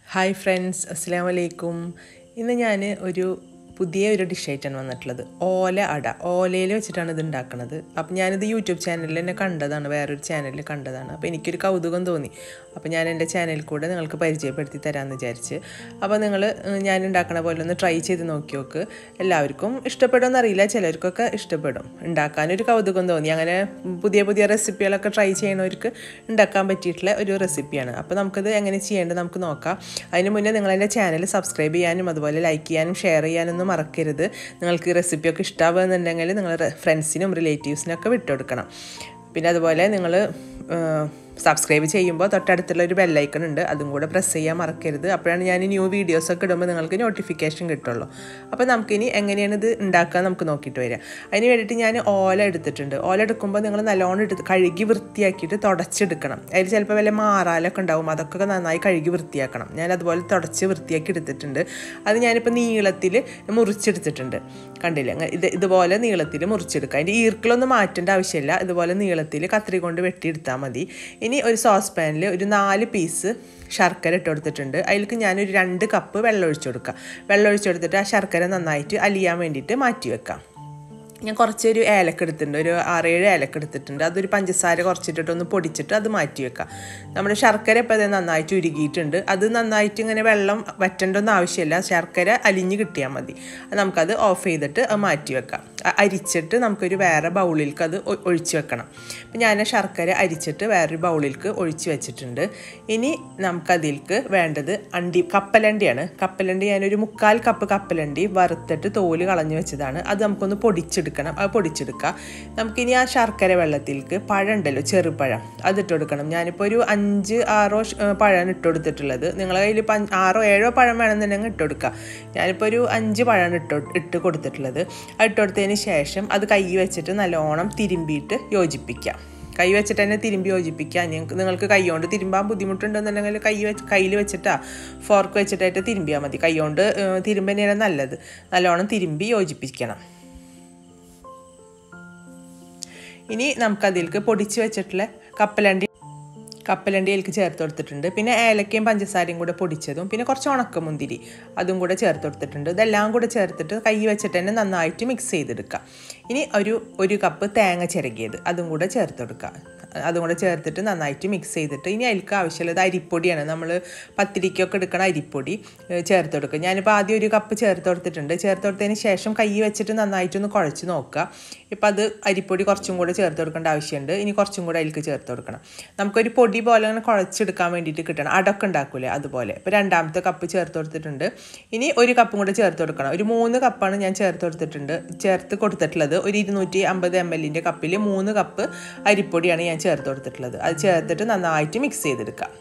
hi friends അസ്സാം വലൈക്കും ഇന്ന് ഞാൻ ഒരു പുതിയ ഒരു ഡിഷായിട്ടാണ് വന്നിട്ടുള്ളത് ഓല അട ഓലയിൽ വെച്ചിട്ടാണ് ഇത് ഉണ്ടാക്കുന്നത് അപ്പം ഞാനിത് യൂട്യൂബ് ചാനലിൽ തന്നെ കണ്ടതാണ് വേറൊരു ചാനലിൽ കണ്ടതാണ് അപ്പോൾ എനിക്കൊരു കൗതുകം തോന്നി അപ്പോൾ ഞാൻ എൻ്റെ ചാനലിൽ കൂടെ നിങ്ങൾക്ക് പരിചയപ്പെടുത്തി തരാമെന്ന് വിചാരിച്ച് അപ്പോൾ നിങ്ങൾ ഞാൻ ഉണ്ടാക്കണ പോലെ ഒന്ന് ട്രൈ ചെയ്ത് നോക്കി നോക്ക് എല്ലാവർക്കും ഇഷ്ടപ്പെടുമെന്ന് അറിയില്ല ചിലർക്കൊക്കെ ഇഷ്ടപ്പെടും ഉണ്ടാക്കാനൊരു കൗതുകം തോന്നി അങ്ങനെ പുതിയ പുതിയ റെസിപ്പികളൊക്കെ ട്രൈ ചെയ്യണവർക്ക് ഉണ്ടാക്കാൻ പറ്റിയിട്ടുള്ള ഒരു റെസിപ്പിയാണ് അപ്പോൾ നമുക്കത് എങ്ങനെ ചെയ്യേണ്ടത് നമുക്ക് നോക്കാം അതിന് മുന്നേ നിങ്ങൾ എൻ്റെ ചാനൽ സബ്സ്ക്രൈബ് ചെയ്യാനും അതുപോലെ ലൈക്ക് ചെയ്യാനും ഷെയർ ചെയ്യാനൊന്നും മറക്കരുത് നിങ്ങൾക്ക് ഈ റെസിപ്പിയൊക്കെ ഇഷ്ടമാകുന്നുണ്ടെങ്കിൽ നിങ്ങൾ ഫ്രണ്ട്സിനും റിലേറ്റീവ്സിനൊക്കെ വിട്ടുകൊടുക്കണം പിന്നെ അതുപോലെ നിങ്ങൾ സബ്സ്ക്രൈബ് ചെയ്യുമ്പോൾ തൊട്ടടുത്തുള്ള ഒരു ബെല്ലൈക്കൺ ഉണ്ട് അതും കൂടെ പ്രസ് ചെയ്യാൻ മറക്കരുത് അപ്പോഴാണ് ഞാൻ ന്യൂ വീഡിയോസൊക്കെ ഇടുമ്പോൾ നിങ്ങൾക്ക് നോട്ടിഫിക്കേഷൻ കിട്ടുള്ളൂ അപ്പോൾ നമുക്കിനി എങ്ങനെയാണ് ഇത് ഉണ്ടാക്കുക നമുക്ക് നോക്കിയിട്ട് വരാം അതിന് വേണ്ടിയിട്ട് ഞാൻ ഓല എടുത്തിട്ടുണ്ട് ഓല എടുക്കുമ്പോൾ നിങ്ങൾ നല്ലോണം എടുത്ത് കഴുകി വൃത്തിയാക്കിയിട്ട് തുടച്ചെടുക്കണം അതിൽ ചിലപ്പോൾ വല്ല മാറാലൊക്കെ ഉണ്ടാവും അതൊക്കെ നന്നായി കഴുകി വൃത്തിയാക്കണം ഞാൻ അതുപോലെ തുടച്ച് വൃത്തിയാക്കി എടുത്തിട്ടുണ്ട് അത് ഞാനിപ്പോൾ നീളത്തിൽ മുറിച്ചെടുത്തിട്ടുണ്ട് കണ്ടില്ല ഇത് ഇതുപോലെ നീളത്തിൽ മുറിച്ചെടുക്കുക അതിൻ്റെ ഈർക്കിളൊന്നും മാറ്റേണ്ട ആവശ്യമില്ല ഇതുപോലെ നീളത്തിൽ കത്രി കൊണ്ട് വെട്ടിയെടുത്താൽ മതി ഇനി ഒരു സോസ് പാനിൽ ഒരു നാല് പീസ് ശർക്കര ഇട്ട് കൊടുത്തിട്ടുണ്ട് അതിലേക്ക് ഞാനൊരു രണ്ട് കപ്പ് വെള്ളം ഒഴിച്ചു കൊടുക്കുക വെള്ളം ഒഴിച്ചു കൊടുത്തിട്ട് ആ ശർക്കര നന്നായിട്ട് അലിയാൻ വേണ്ടിയിട്ട് മാറ്റി വെക്കാം ഞാൻ കുറച്ചൊരു ഏലക്ക എടുത്തിട്ടുണ്ട് ഒരു ആറേഴ് ഏലക്ക എടുത്തിട്ടുണ്ട് അതൊരു പഞ്ചസാര കുറച്ചിട്ടിട്ട് ഒന്ന് പൊടിച്ചിട്ട് അത് മാറ്റി വെക്കാം നമ്മുടെ ശർക്കര ഇപ്പോൾ അത് നന്നായിട്ട് ഉരുകിയിട്ടുണ്ട് അത് നന്നായിട്ട് ഇങ്ങനെ വെള്ളം വറ്റേണ്ടൊന്നും ആവശ്യമില്ല ശർക്കര അലിഞ്ഞ് കിട്ടിയാൽ മതി നമുക്കത് ഓഫ് ചെയ്തിട്ട് അത് മാറ്റി വെക്കാം അരിച്ചിട്ട് നമുക്കൊരു വേറെ ബൗളിലേക്ക് അത് ഒഴിച്ച് വെക്കണം അപ്പം ഞാൻ ശർക്കര അരിച്ചിട്ട് വേറൊരു ബൗളിലേക്ക് ഒഴിച്ച് വെച്ചിട്ടുണ്ട് ഇനി നമുക്കതിലേക്ക് വേണ്ടത് അണ്ടി കപ്പലണ്ടിയാണ് കപ്പലണ്ടി ഞാനൊരു മുക്കാൽ കപ്പ് കപ്പലണ്ടി വറുത്തിട്ട് തോല് കളഞ്ഞു വെച്ചതാണ് അത് നമുക്കൊന്ന് പൊടിച്ചെടുക്കണം അത് പൊടിച്ചെടുക്കുക നമുക്കിനി ആ ശർക്കര വെള്ളത്തിലേക്ക് പഴം ഉണ്ടല്ലോ ചെറുപഴം അതിട്ട് കൊടുക്കണം ഞാനിപ്പോൾ ഒരു അഞ്ച് ആറോ പഴമാണ് ഇട്ട് കൊടുത്തിട്ടുള്ളത് നിങ്ങളെ കയ്യിൽ ഇപ്പം ആറോ ഏഴോ പഴം വേണമെന്നുണ്ടെങ്കിൽ ഇട്ട് കൊടുക്കുക ഞാനിപ്പോൾ ഒരു അഞ്ച് പഴമാണ് ഇട്ട് ഇട്ട് കൊടുത്തിട്ടുള്ളത് അത് ഇട്ട് കൊടുത്തതിന് ശേഷം അത് കൈ വെച്ചിട്ട് നല്ലോണം തിരുമ്പിയിട്ട് യോജിപ്പിക്കാം കൈ വെച്ചിട്ട് തന്നെ തിരുമ്പി യോജിപ്പിക്കുക നിങ്ങൾക്ക് നിങ്ങൾക്ക് കൈ കൊണ്ട് തിരുമ്പാൻ ബുദ്ധിമുട്ടുണ്ടെന്നുണ്ടെങ്കിൽ കൈ വെച്ച് കയ്യിൽ വെച്ചിട്ടാ ഫോർക്ക് വെച്ചിട്ടായിട്ട് തിരുമ്പിയാൽ മതി കൈ കൊണ്ട് തിരുമ്പന്നെയാണ് നല്ലത് നല്ലോണം തിരുമ്പി യോജിപ്പിക്കണം ഇനി നമുക്കതിലേക്ക് പൊടിച്ച് വെച്ചിട്ടുള്ള കപ്പലണ്ടി കപ്പലണ്ടി അതിലേക്ക് ചേർത്ത് കൊടുത്തിട്ടുണ്ട് പിന്നെ ഏലക്കയും പഞ്ചസാരയും കൂടെ പൊടിച്ചതും പിന്നെ കുറച്ച് ഉണക്കമുന്തിരി അതും കൂടെ ചേർത്ത് കൊടുത്തിട്ടുണ്ട് ഇതെല്ലാം കൂടെ ചേർത്തിട്ട് കൈ വെച്ചിട്ട് തന്നെ നന്നായിട്ട് മിക്സ് ചെയ്തെടുക്കുക ഇനി ഒരു ഒരു കപ്പ് തേങ്ങ ചിരകിയത് അതും കൂടെ ചേർത്ത് കൊടുക്കുക അതും കൂടെ ചേർത്തിട്ട് നന്നായിട്ട് മിക്സ് ചെയ്തിട്ട് ഇനി അതിലേക്ക് ആവശ്യമുള്ളത് അരിപ്പൊടിയാണ് നമ്മൾ പത്തിരിക്കൊക്കെ എടുക്കണ അരിപ്പൊടി ചേർത്ത് കൊടുക്കുക ഞാനിപ്പോൾ ആദ്യം ഒരു കപ്പ് ചേർത്ത് കൊടുത്തിട്ടുണ്ട് ചേർത്ത് കൊടുത്തതിന് ശേഷം കൈ വെച്ചിട്ട് നന്നായിട്ടൊന്ന് കുഴച്ച് നോക്കുക ഇപ്പം അത് അരിപ്പൊടി കുറച്ചും കൂടെ ചേർത്ത് കൊടുക്കേണ്ട ആവശ്യമുണ്ട് ഇനി കുറച്ചും കൂടെ അതിലേക്ക് ചേർത്ത് കൊടുക്കണം നമുക്കൊരു പൊടി പോലെ അങ്ങനെ കുഴച്ചെടുക്കാൻ വേണ്ടിയിട്ട് കിട്ടണം അടക്കം ഉണ്ടാക്കൂലേ അതുപോലെ ഇപ്പോൾ രണ്ടാമത്തെ കപ്പ് ചേർത്ത് കൊടുത്തിട്ടുണ്ട് ഇനി ഒരു കപ്പും കൂടെ ചേർത്ത് കൊടുക്കണം ഒരു മൂന്ന് കപ്പാണ് ഞാൻ ചേർത്ത് കൊടുത്തിട്ടുണ്ട് ചേർത്ത് കൊടുത്തിട്ടുള്ളത് ഒരു ഇരുന്നൂറ്റി അമ്പത് എം എല്ലിൻ്റെ കപ്പിൽ മൂന്ന് കപ്പ് അരിപ്പൊടിയാണ് ഞാൻ ചേർത്ത് കൊടുത്തിട്ടുള്ളത് അത് ചേർത്തിട്ട് നന്നായിട്ട് മിക്സ് ചെയ്തെടുക്കാം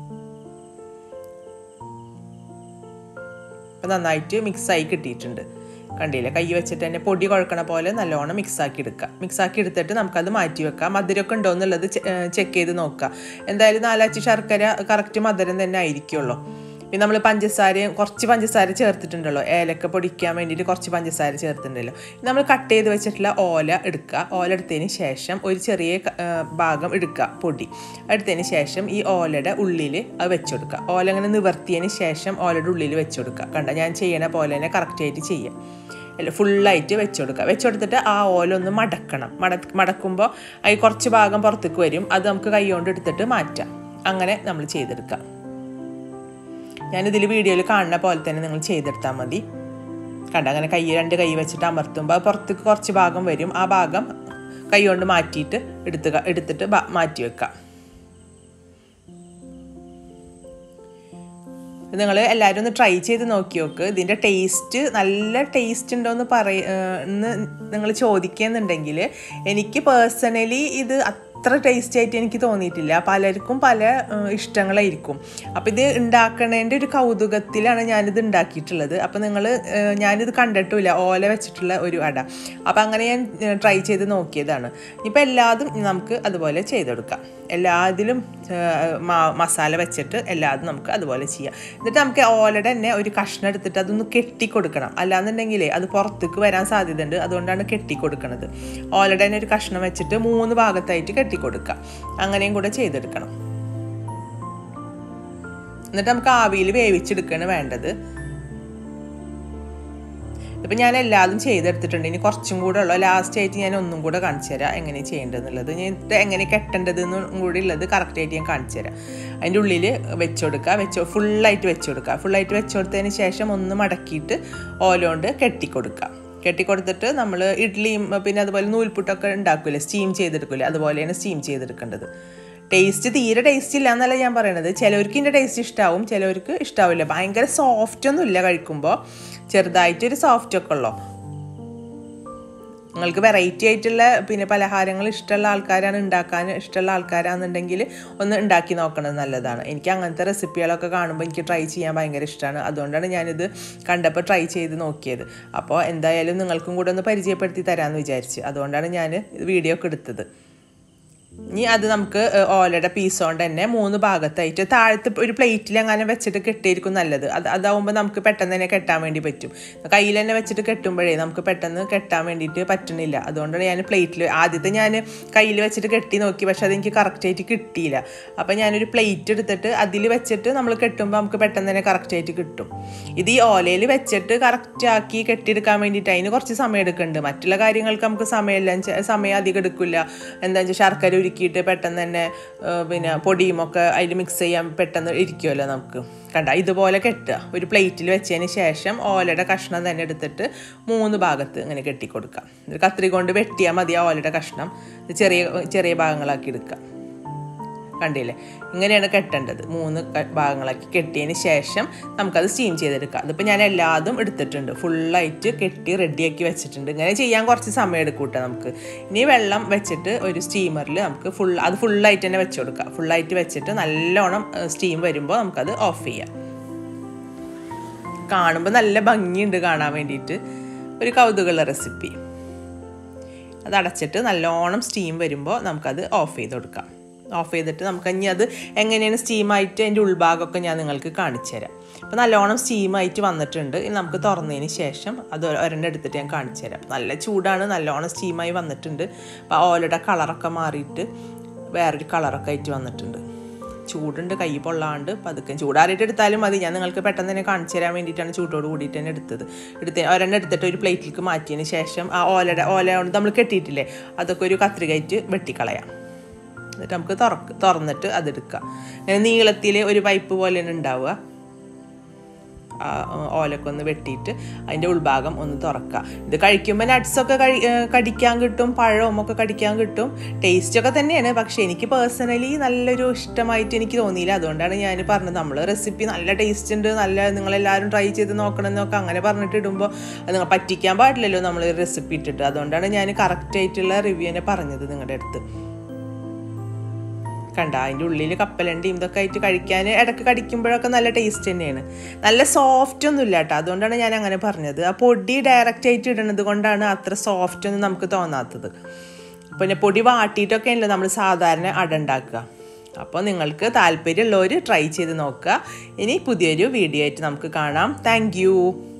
അപ്പം നന്നായിട്ട് മിക്സായി കിട്ടിയിട്ടുണ്ട് കണ്ടില്ലേ കൈ വെച്ചിട്ട് തന്നെ പൊടി കുഴക്കണ പോലെ നല്ലോണം മിക്സാക്കി എടുക്കുക മിക്സാക്കി എടുത്തിട്ട് നമുക്കത് മാറ്റി വെക്കാം മധുരമൊക്കെ ഉണ്ടോ എന്നുള്ളത് ചെക്ക് ചെയ്ത് നോക്കുക എന്തായാലും നാലാച്ചി ശർക്കര കറക്റ്റ് മധുരം തന്നെ ആയിരിക്കുമല്ലോ പിന്നെ നമ്മൾ പഞ്ചസാര കുറച്ച് പഞ്ചസാര ചേർത്തിട്ടുണ്ടല്ലോ ഏലക്ക പൊടിക്കാൻ വേണ്ടിയിട്ട് കുറച്ച് പഞ്ചസാര ചേർത്തിട്ടുണ്ടല്ലോ നമ്മൾ കട്ട് ചെയ്ത് വെച്ചിട്ടുള്ള ഓല എടുക്കുക ഓല എടുത്തതിന് ശേഷം ഒരു ചെറിയ ഭാഗം എടുക്കുക പൊടി എടുത്തതിന് ശേഷം ഈ ഓലയുടെ ഉള്ളിൽ അത് വെച്ചുകൊടുക്കുക ഓല അങ്ങനെ നിവർത്തിയതിന് ശേഷം ഓലയുടെ ഉള്ളിൽ വെച്ചുകൊടുക്കുക കണ്ട ഞാൻ ചെയ്യണ പോലെ തന്നെ കറക്റ്റായിട്ട് ചെയ്യാം അല്ല ഫുള്ളായിട്ട് വെച്ച് കൊടുക്കുക വെച്ച് കൊടുത്തിട്ട് ആ ഓല ഒന്ന് മടക്കണം മട മടക്കുമ്പോൾ അതിൽ കുറച്ച് ഭാഗം പുറത്തേക്ക് വരും അത് നമുക്ക് കൈ കൊണ്ട് എടുത്തിട്ട് മാറ്റാം അങ്ങനെ നമ്മൾ ചെയ്തെടുക്കാം ഞാനിതിൽ വീഡിയോയിൽ കാണുന്ന പോലെ തന്നെ നിങ്ങൾ ചെയ്തെടുത്താൽ മതി കണ്ട അങ്ങനെ കൈ രണ്ട് കൈ വെച്ചിട്ട് അമർത്തുമ്പോൾ പുറത്തേക്ക് കുറച്ച് ഭാഗം വരും ആ ഭാഗം കൈ കൊണ്ട് മാറ്റിയിട്ട് എടുത്ത് എടുത്തിട്ട് മാറ്റി വെക്കാം നിങ്ങൾ എല്ലാവരും ഒന്ന് ട്രൈ ചെയ്ത് നോക്കി നോക്ക് ഇതിൻ്റെ ടേസ്റ്റ് നല്ല ടേസ്റ്റ് ഉണ്ടോ എന്ന് പറയ നിങ്ങൾ ചോദിക്കുന്നുണ്ടെങ്കിൽ എനിക്ക് പേഴ്സണലി ഇത് അത്ര ടേസ്റ്റി ആയിട്ട് എനിക്ക് തോന്നിയിട്ടില്ല പലർക്കും പല ഇഷ്ടങ്ങളായിരിക്കും അപ്പോൾ ഇത് ഉണ്ടാക്കണേൻ്റെ ഒരു കൗതുകത്തിലാണ് ഞാനിത് ഉണ്ടാക്കിയിട്ടുള്ളത് അപ്പോൾ നിങ്ങൾ ഞാനിത് കണ്ടിട്ടില്ല ഓല വെച്ചിട്ടുള്ള ഒരു അട അപ്പോൾ അങ്ങനെ ഞാൻ ട്രൈ ചെയ്ത് നോക്കിയതാണ് ഇപ്പോൾ എല്ലാതും നമുക്ക് അതുപോലെ ചെയ്തെടുക്കാം എല്ലാത്തിലും മസാല വെച്ചിട്ട് എല്ലാതും നമുക്ക് അതുപോലെ ചെയ്യാം എന്നിട്ട് നമുക്ക് ഓലയുടെ തന്നെ ഒരു കഷ്ണം എടുത്തിട്ട് അതൊന്ന് കെട്ടിക്കൊടുക്കണം അല്ലാന്നുണ്ടെങ്കിലേ അത് പുറത്തേക്ക് വരാൻ സാധ്യതയുണ്ട് അതുകൊണ്ടാണ് കെട്ടിക്കൊടുക്കുന്നത് ഓലയുടെ തന്നെ ഒരു കഷ്ണം വെച്ചിട്ട് മൂന്ന് ഭാഗത്തായിട്ട് കെട്ടിക്കൊടുക്കുക അങ്ങനെയും കൂടെ ചെയ്തെടുക്കണം എന്നിട്ട് നമുക്ക് ആവിയിൽ വേവിച്ചെടുക്കുകയാണ് വേണ്ടത് ഇപ്പം ഞാൻ എല്ലാതും ചെയ്തെടുത്തിട്ടുണ്ട് ഇനി കുറച്ചും കൂടെ ഉള്ളു ലാസ്റ്റ് ആയിട്ട് ഞാൻ ഒന്നും കൂടെ കാണിച്ചു തരാം എങ്ങനെ ചെയ്യേണ്ടതെന്നുള്ളത് ഞാൻ ഇത് എങ്ങനെ കെട്ടേണ്ടതെന്നും കൂടി ഉള്ളത് കറക്റ്റായിട്ട് ഞാൻ കാണിച്ചു തരാം അതിൻ്റെ ഉള്ളിൽ വെച്ച് കൊടുക്കുക വെച്ച് ഫുള്ളായിട്ട് വെച്ച് കൊടുക്കുക ഫുള്ളായിട്ട് വെച്ച് കൊടുത്തതിന് ശേഷം ഒന്ന് മടക്കിയിട്ട് ഓലോണ്ട് കെട്ടിക്കൊടുക്കുക കെട്ടിക്കൊടുത്തിട്ട് നമ്മൾ ഇഡ്ഡലിയും പിന്നെ അതുപോലെ നൂൽപുട്ടൊക്കെ ഉണ്ടാക്കില്ലേ സ്റ്റീം ചെയ്തെടുക്കില്ലേ അതുപോലെയാണ് സ്റ്റീം ചെയ്തെടുക്കേണ്ടത് ടേസ്റ്റ് തീരെ ടേസ്റ്റ് ഇല്ല എന്നല്ല ഞാൻ പറയണത് ചിലവർക്ക് ഇതിൻ്റെ ടേസ്റ്റ് ഇഷ്ടാവും ചിലവർക്ക് ഇഷ്ടാവില്ല ഭയങ്കര സോഫ്റ്റ് ഒന്നും ഇല്ല കഴിക്കുമ്പോൾ ചെറുതായിട്ടൊരു സോഫ്റ്റ് ഒക്കെ ഉള്ളൂ നിങ്ങൾക്ക് വെറൈറ്റി ആയിട്ടുള്ള പിന്നെ പലഹാരങ്ങൾ ഇഷ്ടമുള്ള ആൾക്കാരാണ് ഉണ്ടാക്കാൻ ഇഷ്ടമുള്ള ആൾക്കാരാണെന്നുണ്ടെങ്കിൽ ഒന്ന് ഉണ്ടാക്കി നോക്കണത് നല്ലതാണ് എനിക്ക് അങ്ങനത്തെ റെസിപ്പികളൊക്കെ കാണുമ്പോൾ എനിക്ക് ട്രൈ ചെയ്യാൻ ഭയങ്കര ഇഷ്ടമാണ് അതുകൊണ്ടാണ് ഞാനിത് കണ്ടപ്പോൾ ട്രൈ ചെയ്ത് നോക്കിയത് അപ്പോൾ എന്തായാലും നിങ്ങൾക്കും കൂടെ ഒന്ന് പരിചയപ്പെടുത്തി തരാമെന്ന് വിചാരിച്ച് അതുകൊണ്ടാണ് ഞാൻ വീഡിയോ ഒക്കെ എടുത്തത് ഇനി അത് നമുക്ക് ഓലയുടെ പീസ് കൊണ്ട് തന്നെ മൂന്ന് ഭാഗത്തായിട്ട് താഴത്ത് ഒരു പ്ലേറ്റിൽ അങ്ങനെ വെച്ചിട്ട് കെട്ടിയിരിക്കും നല്ലത് അത് അതാവുമ്പോൾ നമുക്ക് പെട്ടെന്ന് തന്നെ കെട്ടാൻ വേണ്ടി പറ്റും കയ്യിൽ തന്നെ വെച്ചിട്ട് കെട്ടുമ്പോഴേ നമുക്ക് പെട്ടെന്ന് കെട്ടാൻ വേണ്ടിയിട്ട് പറ്റണില്ല അതുകൊണ്ടാണ് ഞാൻ പ്ലേറ്റിൽ ആദ്യത്തെ ഞാൻ കയ്യിൽ വെച്ചിട്ട് കെട്ടി നോക്കി പക്ഷെ അതെനിക്ക് കറക്റ്റായിട്ട് കിട്ടിയില്ല അപ്പോൾ ഞാനൊരു പ്ലേറ്റ് എടുത്തിട്ട് അതിൽ വെച്ചിട്ട് നമ്മൾ കെട്ടുമ്പോൾ നമുക്ക് പെട്ടെന്ന് തന്നെ കറക്റ്റായിട്ട് കിട്ടും ഇത് ഈ ഓലയിൽ വെച്ചിട്ട് കറക്റ്റ് ആക്കി കെട്ടിയെടുക്കാൻ വേണ്ടിയിട്ട് അതിന് കുറച്ച് സമയം എടുക്കുന്നുണ്ട് മറ്റുള്ള കാര്യങ്ങൾക്ക് നമുക്ക് സമയമില്ല സമയം അധികം എടുക്കില്ല എന്താ വെച്ചാൽ ശർക്കര ഉരുക്കിയിട്ട് പെട്ടെന്ന് തന്നെ പിന്നെ പൊടിയും ഒക്കെ അതിൽ മിക്സ് ചെയ്യാൻ പെട്ടെന്ന് ഇരിക്കുമല്ലോ നമുക്ക് കണ്ട ഇതുപോലെ കെട്ടുക ഒരു പ്ലേറ്റിൽ വെച്ചതിന് ശേഷം ഓലയുടെ കഷ്ണം തന്നെ എടുത്തിട്ട് മൂന്ന് ഭാഗത്ത് ഇങ്ങനെ കെട്ടിക്കൊടുക്കാം ഒരു കത്രി കൊണ്ട് വെട്ടിയാൽ മതി ആ ഓലയുടെ കഷ്ണം ചെറിയ ചെറിയ ഭാഗങ്ങളാക്കി എടുക്കുക കണ്ടില്ലേ ഇങ്ങനെയാണ് കെട്ടേണ്ടത് മൂന്ന് ഭാഗങ്ങളാക്കി കെട്ടിയതിന് ശേഷം നമുക്കത് സ്റ്റീം ചെയ്തെടുക്കാം അതിപ്പോൾ ഞാൻ എല്ലാതും എടുത്തിട്ടുണ്ട് ഫുള്ളായിട്ട് കെട്ടി റെഡിയാക്കി വെച്ചിട്ടുണ്ട് ഇങ്ങനെ ചെയ്യാൻ കുറച്ച് സമയം എടുക്കും കേട്ടോ നമുക്ക് ഇനി വെള്ളം വെച്ചിട്ട് ഒരു സ്റ്റീമറിൽ നമുക്ക് ഫുൾ അത് ഫുള്ളായിട്ട് തന്നെ വെച്ച് കൊടുക്കാം ഫുള്ളായിട്ട് വെച്ചിട്ട് നല്ലോണം സ്റ്റീം വരുമ്പോൾ നമുക്കത് ഓഫ് ചെയ്യാം കാണുമ്പോൾ നല്ല ഭംഗിയുണ്ട് കാണാൻ വേണ്ടിയിട്ട് ഒരു കൗതുകമുള്ള റെസിപ്പി അത് അടച്ചിട്ട് നല്ലോണം സ്റ്റീം വരുമ്പോൾ നമുക്കത് ഓഫ് ചെയ്ത് കൊടുക്കാം ഓഫ് ചെയ്തിട്ട് നമുക്ക് ഇനി അത് എങ്ങനെയാണ് സ്റ്റീമായിട്ട് അതിൻ്റെ ഉൾഭാഗമൊക്കെ ഞാൻ നിങ്ങൾക്ക് കാണിച്ചു തരാം അപ്പോൾ നല്ലോണം സ്റ്റീമായിട്ട് വന്നിട്ടുണ്ട് ഇനി നമുക്ക് തുറന്നതിന് ശേഷം അത് ഒരെണ്ണം എടുത്തിട്ട് ഞാൻ കാണിച്ചു തരാം നല്ല ചൂടാണ് നല്ലോണം സ്റ്റീമായി വന്നിട്ടുണ്ട് അപ്പോൾ ഓലയുടെ കളറൊക്കെ മാറിയിട്ട് വേറൊരു കളറൊക്കെ ആയിട്ട് വന്നിട്ടുണ്ട് ചൂടുണ്ട് കൈ പൊള്ളാണ്ട് പതുക്കെ ചൂടാറിയിട്ട് എടുത്താലും മതി ഞാൻ നിങ്ങൾക്ക് പെട്ടെന്ന് തന്നെ കാണിച്ചു തരാൻ വേണ്ടിയിട്ടാണ് ചൂടോട് കൂടിയിട്ട് തന്നെ എടുത്തത് എടുത്ത് ഒരെണ്ണം എടുത്തിട്ട് ഒരു പ്ലേറ്റിലേക്ക് മാറ്റിയതിന് ശേഷം ആ ഓലയുടെ ഓല കൊണ്ട് നമ്മൾ കെട്ടിയിട്ടില്ലേ അതൊക്കെ ഒരു കത്രികയിട്ട് വെട്ടിക്കളയാം എന്നിട്ട് നമുക്ക് തുറക്ക് തുറന്നിട്ട് അതെടുക്കുക അങ്ങനെ നീളത്തിൽ ഒരു പൈപ്പ് പോലെയാണ് ഉണ്ടാവുക ആ ഓലൊക്കെ ഒന്ന് വെട്ടിയിട്ട് അതിൻ്റെ ഉൾഭാഗം ഒന്ന് തുറക്കുക ഇത് കഴിക്കുമ്പോൾ നട്ട്സൊക്കെ കഴി കടിക്കാൻ കിട്ടും പഴവും ഒക്കെ കടിക്കാൻ കിട്ടും ടേസ്റ്റൊക്കെ തന്നെയാണ് പക്ഷേ എനിക്ക് പേഴ്സണലി നല്ലൊരു ഇഷ്ടമായിട്ട് എനിക്ക് തോന്നിയില്ല അതുകൊണ്ടാണ് ഞാൻ പറഞ്ഞത് നമ്മൾ റെസിപ്പി നല്ല ടേസ്റ്റ് ഉണ്ട് നല്ല നിങ്ങളെല്ലാവരും ട്രൈ ചെയ്ത് നോക്കണം എന്നൊക്കെ അങ്ങനെ പറഞ്ഞിട്ട് ഇടുമ്പോൾ അത് നിങ്ങൾ പറ്റിക്കാൻ പാടില്ലല്ലോ നമ്മൾ റെസിപ്പി ഇട്ടിട്ട് അതുകൊണ്ടാണ് ഞാൻ കറക്റ്റായിട്ടുള്ള റിവ്യൂനെ പറഞ്ഞത് നിങ്ങളുടെ അടുത്ത് കണ്ട അതിൻ്റെ ഉള്ളിൽ കപ്പലണ്ടിയും ഇതൊക്കെ ആയിട്ട് കഴിക്കാൻ ഇടയ്ക്ക് കടിക്കുമ്പോഴൊക്കെ നല്ല ടേസ്റ്റ് തന്നെയാണ് നല്ല സോഫ്റ്റ് ഒന്നും ഇല്ല കേട്ടോ അതുകൊണ്ടാണ് ഞാൻ അങ്ങനെ പറഞ്ഞത് ആ പൊടി ഡയറക്റ്റ് ആയിട്ട് ഇടുന്നത് കൊണ്ടാണ് അത്ര സോഫ്റ്റ് ഒന്നും നമുക്ക് തോന്നാത്തത് പിന്നെ പൊടി വാട്ടിയിട്ടൊക്കെയല്ലോ നമ്മൾ സാധാരണ അട ഉണ്ടാക്കുക അപ്പോൾ നിങ്ങൾക്ക് താല്പര്യമുള്ളവർ ട്രൈ ചെയ്ത് നോക്കുക ഇനി പുതിയൊരു വീഡിയോ ആയിട്ട് നമുക്ക് കാണാം താങ്ക്